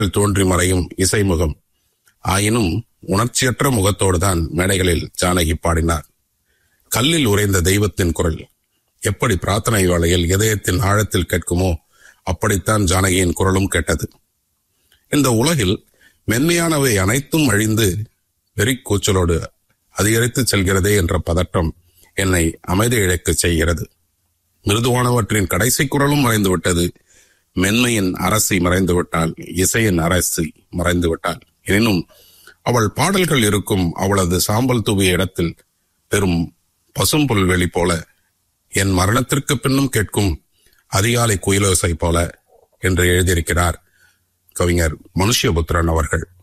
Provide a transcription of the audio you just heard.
தோன்றி மறையும் இசைமுகம் ஆயினும் உணர்ச்சியற்ற முகத்தோடுதான் மேடைகளில் ஜானகி பாடினார் கல்லில் உறைந்த தெய்வத்தின் குரல் எப்படி பிரார்த்தனை வேளையில் இதயத்தின் ஆழத்தில் கேட்குமோ அப்படித்தான் ஜானகியின் குரலும் கேட்டது இந்த உலகில் மென்மையானவை அனைத்தும் அழிந்து வெறிக்கூச்சலோடு அதிகரித்து செல்கிறதே என்ற பதட்டம் என்னை அமைதி இழக்கச் செய்கிறது மிருதுவானவற்றின் கடைசி குரலும் மறைந்து விட்டது மென்மையின் அரசி மறைந்து விட்டால் இசையின் அரசி மறைந்து விட்டால் எனினும் அவள் பாடல்கள் இருக்கும் அவளது சாம்பல் தூவிய இடத்தில் பெரும் பசும்புல்வெளி போல என் மரணத்திற்கு பின்னும் கேட்கும் அதிகாலை குயிலோசை போல என்று எழுதியிருக்கிறார் கவிஞர் மனுஷ்யபுத்திரன் அவர்கள்